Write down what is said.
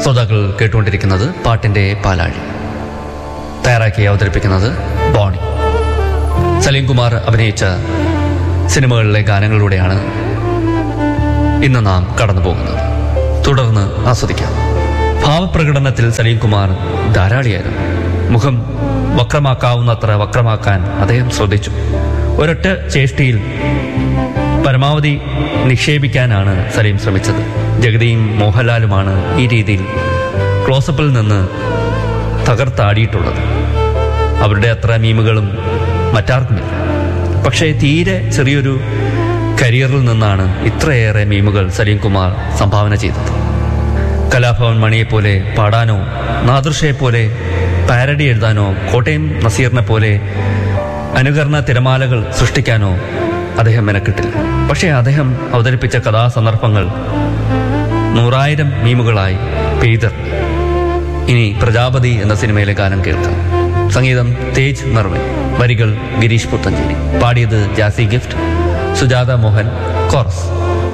ശ്രോതാക്കൾ കേട്ടുകൊണ്ടിരിക്കുന്നത് പാട്ടിന്റെ പാലാഴി തയ്യാറാക്കി അവതരിപ്പിക്കുന്നത് ബോണി സലീം കുമാർ അഭിനയിച്ച സിനിമകളിലെ ഗാനങ്ങളിലൂടെയാണ് ഇന്ന് നാം കടന്നു പോകുന്നത് തുടർന്ന് ആസ്വദിക്കാം ഭാവപ്രകടനത്തിൽ സലീം കുമാർ ധാരാളിയായിരുന്നു മുഖം വക്രമാക്കാവുന്നത്ര വക്രമാക്കാൻ അദ്ദേഹം ശ്രദ്ധിച്ചു ഒരൊറ്റ ചേഷ്ടിയിൽ പരമാവധി നിക്ഷേപിക്കാനാണ് സലീം ശ്രമിച്ചത് ജഗതിയും മോഹൻലാലുമാണ് ഈ രീതിയിൽ ക്ലോസപ്പിൽ നിന്ന് തകർത്താടിയിട്ടുള്ളത് അവരുടെ അത്ര മീമുകളും മറ്റാർക്കുമില്ല പക്ഷേ തീരെ ചെറിയൊരു കരിയറിൽ നിന്നാണ് ഇത്രയേറെ മീമുകൾ സലീം കുമാർ സംഭാവന ചെയ്തത് കലാഭവൻ മണിയെപ്പോലെ പാടാനോ നാദൃഷയെപ്പോലെ പാരഡി എഴുതാനോ കോട്ടയം നസീറിനെ പോലെ അനുകരണ തിരമാലകൾ സൃഷ്ടിക്കാനോ അദ്ദേഹം മെനക്കിട്ടില്ല പക്ഷേ അദ്ദേഹം അവതരിപ്പിച്ച കഥാസന്ദർഭങ്ങൾ നൂറായിരം മീമുകളായി പെയ്തിറങ്ങി ഇനി പ്രജാപതി എന്ന സിനിമയിലെ ഗാനം കേൾക്കാം സംഗീതം തേജ് മെർവൻ വരികൾ ഗിരീഷ് പുത്തഞ്ചേരി പാടിയത് ജാസി ഗിഫ്റ്റ് സുജാത മോഹൻ കോറസ്